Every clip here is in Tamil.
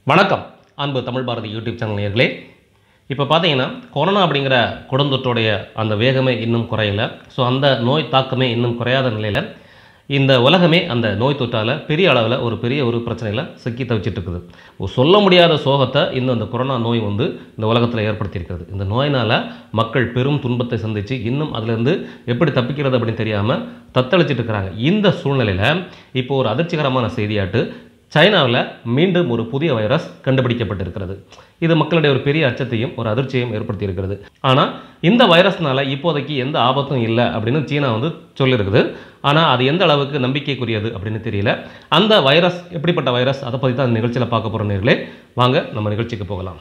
வணக்கம் அன்பு தமிழ் பாரதி யூடியூப் சேனல் நேயர்களே இப்போ பார்த்தீங்கன்னா கொரோனா அப்படிங்கிற கொடுந்தொற்றுடைய அந்த வேகமே இன்னும் குறையல ஸோ அந்த நோய் தாக்கமே இன்னும் குறையாத நிலையில் இந்த உலகமே அந்த நோய் தொற்றால் பெரிய அளவில் ஒரு பெரிய ஒரு பிரச்சனையில் சிக்கி தவிச்சிட்டு இருக்குது ஒரு சொல்ல முடியாத சோகத்தை இன்னும் அந்த கொரோனா நோய் வந்து இந்த உலகத்தில் ஏற்படுத்தியிருக்கிறது இந்த நோயினால் மக்கள் பெரும் துன்பத்தை சந்தித்து இன்னும் அதிலிருந்து எப்படி தப்பிக்கிறது அப்படின்னு தெரியாமல் தத்தளிச்சிட்டு இருக்கிறாங்க இந்த சூழ்நிலையில் இப்போ ஒரு அதிர்ச்சிகரமான செய்தியாட்டு சைனாவில் மீண்டும் ஒரு புதிய வைரஸ் கண்டுபிடிக்கப்பட்டிருக்கிறது இது மக்களுடைய ஒரு பெரிய அச்சத்தையும் ஒரு அதிர்ச்சியையும் ஏற்படுத்தியிருக்கிறது ஆனால் இந்த வைரஸ்னால இப்போதைக்கு எந்த ஆபத்தும் இல்லை அப்படின்னு சீனா வந்து சொல்லியிருக்குது ஆனால் அது எந்த அளவுக்கு நம்பிக்கைக்குரியது அப்படின்னு தெரியல அந்த வைரஸ் எப்படிப்பட்ட வைரஸ் அதை பற்றி தான் இந்த நிகழ்ச்சியில் பார்க்க போகிற நேர்களே வாங்க நம்ம நிகழ்ச்சிக்கு போகலாம்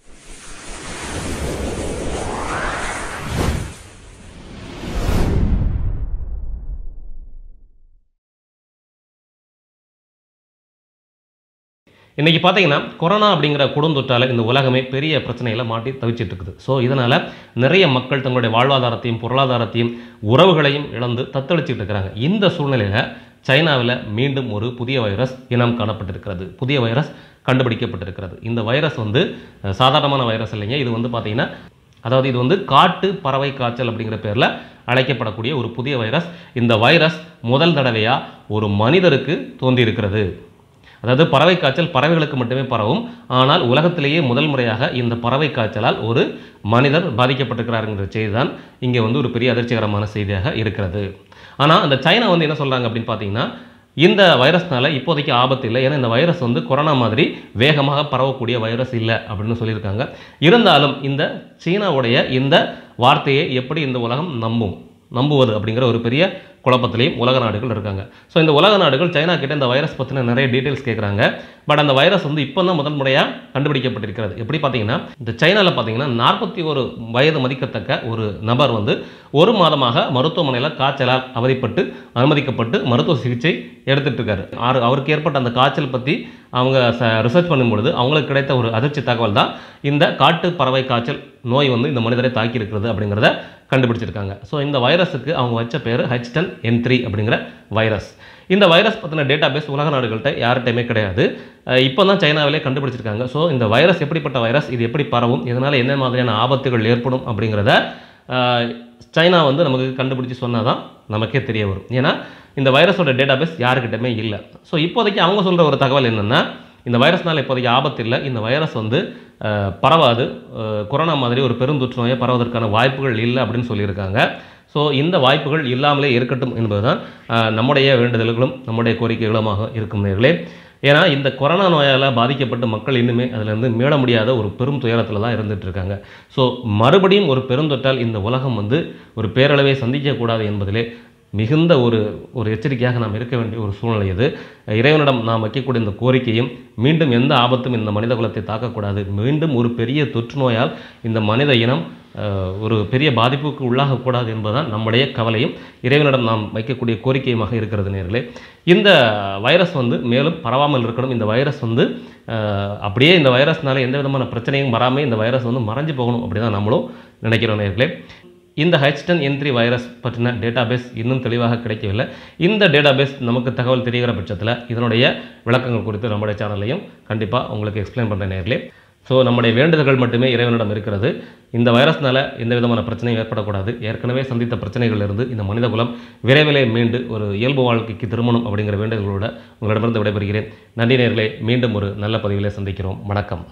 இன்றைக்கி பார்த்தீங்கன்னா கொரோனா அப்படிங்கிற கொடுந்தொற்றால் இந்த உலகமே பெரிய பிரச்சனையில் மாட்டி தவிச்சிட்டு இருக்குது ஸோ இதனால் நிறைய மக்கள் தங்களுடைய வாழ்வாதாரத்தையும் பொருளாதாரத்தையும் உறவுகளையும் இழந்து தத்தளிச்சிட்டு இருக்கிறாங்க இந்த சூழ்நிலையில் சைனாவில் மீண்டும் ஒரு புதிய வைரஸ் இனம் காணப்பட்டிருக்கிறது புதிய வைரஸ் கண்டுபிடிக்கப்பட்டிருக்கிறது இந்த வைரஸ் வந்து அஹ், சாதாரணமான வைரஸ் இல்லைங்க இது வந்து பார்த்தீங்கன்னா அதாவது இது வந்து காட்டு பறவை காய்ச்சல் அப்படிங்கிற பேரில் அழைக்கப்படக்கூடிய ஒரு புதிய வைரஸ் இந்த வைரஸ் முதல் தடவையாக ஒரு மனிதருக்கு தோன்றியிருக்கிறது அதாவது பறவை காய்ச்சல் பறவைகளுக்கு மட்டுமே பரவும் ஆனால் உலகத்திலேயே முதல் முறையாக இந்த பறவை காய்ச்சலால் ஒரு மனிதர் பாதிக்கப்பட்டிருக்கிறாருங்கிற செய்தி தான் இங்கே வந்து ஒரு பெரிய அதிர்ச்சிகரமான செய்தியாக இருக்கிறது ஆனால் அந்த சைனா வந்து என்ன சொல்கிறாங்க அப்படின்னு பார்த்தீங்கன்னா இந்த வைரஸ்னால இப்போதைக்கு ஆபத்து இல்லை ஏன்னா இந்த வைரஸ் வந்து கொரோனா மாதிரி வேகமாக பரவக்கூடிய வைரஸ் இல்லை அப்படின்னு சொல்லியிருக்காங்க இருந்தாலும் இந்த சீனாவுடைய இந்த வார்த்தையை எப்படி இந்த உலகம் நம்பும் நம்புவது அப்படிங்கிற ஒரு பெரிய குழப்பத்திலையும் உலக நாடுகள் இருக்காங்க ஸோ இந்த உலக நாடுகள் சைனா கிட்ட இந்த வைரஸ் பற்றின நிறைய டீட்டெயில்ஸ் கேட்குறாங்க பட் அந்த வைரஸ் வந்து இப்போ தான் முதல் முறையாக கண்டுபிடிக்கப்பட்டிருக்கிறது எப்படி பார்த்தீங்கன்னா இந்த சைனாவில் பார்த்தீங்கன்னா நாற்பத்தி ஒரு வயது மதிக்கத்தக்க ஒரு நபர் வந்து ஒரு மாதமாக மருத்துவமனையில் காய்ச்சலால் அவதிப்பட்டு அனுமதிக்கப்பட்டு மருத்துவ சிகிச்சை எடுத்துட்டு இருக்காரு ஆறு அவருக்கு ஏற்பட்ட அந்த காய்ச்சல் பற்றி அவங்க ரிசர்ச் பண்ணும்பொழுது அவங்களுக்கு கிடைத்த ஒரு அதிர்ச்சி தகவல் தான் இந்த காட்டு பறவை காய்ச்சல் நோய் வந்து இந்த மனிதரை தாக்கி இருக்கிறது அப்படிங்கிறத கண்டுபிடிச்சிருக்காங்க ஸோ இந்த வைரஸுக்கு அவங்க வச்ச பேர் ஹெச்டன் என் த்ரீ அப்படிங்கிற வைரஸ் இந்த வைரஸ் பற்றின டேட்டா பேஸ் உலக நாடுகள்கிட்ட யார்கிட்டையுமே கிடையாது இப்போ தான் சைனாவிலே கண்டுபிடிச்சிருக்காங்க ஸோ இந்த வைரஸ் எப்படிப்பட்ட வைரஸ் இது எப்படி பரவும் இதனால் என்ன மாதிரியான ஆபத்துகள் ஏற்படும் அப்படிங்கிறத அஹ், சைனா வந்து நமக்கு கண்டுபிடிச்சி சொன்னால் தான் நமக்கே தெரிய வரும் ஏன்னா இந்த வைரஸோட டேட்டா பேஸ் யாருக்கிட்டமே இல்லை ஸோ இப்போதைக்கு அவங்க சொல்கிற ஒரு தகவல் என்னென்னா இந்த வைரஸ்னால் இப்போதைக்கு ஆபத்து இல்லை இந்த வைரஸ் வந்து அஹ், பரவாது அஹ், கொரோனா மாதிரி ஒரு பெருந்தொற்று நோயை பரவதற்கான வாய்ப்புகள் இல்லை அப்படின்னு சொல்லியிருக்காங்க ஸோ இந்த வாய்ப்புகள் இல்லாமலே இருக்கட்டும் என்பதுதான் அஹ், நம்முடைய வேண்டுதல்களும் நம்முடைய கோரிக்கைகளுமாக இருக்கும் நேர்களே ஏன்னா இந்த கொரோனா நோயால் பாதிக்கப்பட்ட மக்கள் இன்னுமே அதிலிருந்து மீள முடியாத ஒரு பெரும் துயரத்தில் தான் இருந்துட்டு இருக்காங்க ஸோ மறுபடியும் ஒரு பெருந்தொற்றால் இந்த உலகம் வந்து ஒரு பேரளவை சந்திக்கக்கூடாது என்பதிலே மிகுந்த ஒரு ஒரு எச்சரிக்கையாக நாம் இருக்க வேண்டிய ஒரு சூழ்நிலை இது இறைவனிடம் நாம் வைக்கக்கூடிய இந்த கோரிக்கையும் மீண்டும் எந்த ஆபத்தும் இந்த மனித குலத்தை தாக்கக்கூடாது மீண்டும் ஒரு பெரிய தொற்று நோயால் இந்த மனித இனம் அஹ், ஒரு பெரிய பாதிப்புக்கு உள்ளாகக்கூடாது என்பதுதான் நம்முடைய கவலையும் இறைவனிடம் நாம் வைக்கக்கூடிய கோரிக்கையுமாக இருக்கிறது நேர்களே இந்த வைரஸ் வந்து மேலும் பரவாமல் இருக்கணும் இந்த வைரஸ் வந்து அஹ், அப்படியே இந்த வைரஸ்னால எந்த விதமான பிரச்சனையும் வராமல் இந்த வைரஸ் வந்து மறைஞ்சு போகணும் அப்படி தான் நம்மளும் நினைக்கிறோம் நேர்களே இந்த ஹெச்டன் என் த்ரீ வைரஸ் பற்றின டேட்டாபேஸ் இன்னும் தெளிவாக கிடைக்கவில்லை இந்த டேட்டாபேஸ் நமக்கு தகவல் தெரிகிற பட்சத்தில் இதனுடைய விளக்கங்கள் குறித்து நம்முடைய சேனல்லையும் கண்டிப்பாக உங்களுக்கு எக்ஸ்பிளைன் பண்ணுறேன் நேர்களே ஸோ நம்முடைய வேண்டுதல்கள் மட்டுமே இறைவனிடம் இருக்கிறது இந்த வைரஸ்னால எந்த விதமான பிரச்சனையும் ஏற்படக்கூடாது ஏற்கனவே சந்தித்த பிரச்சனைகளிலிருந்து இந்த மனித குலம் விரைவிலே மீண்டு ஒரு இயல்பு வாழ்க்கைக்கு திருமணம் அப்படிங்கிற வேண்டுதல்களோட உங்களிடமிருந்து விடைபெறுகிறேன் நன்றி நேர்களே மீண்டும் ஒரு நல்ல பதிவிலே சந்திக்கிறோம் வணக்கம்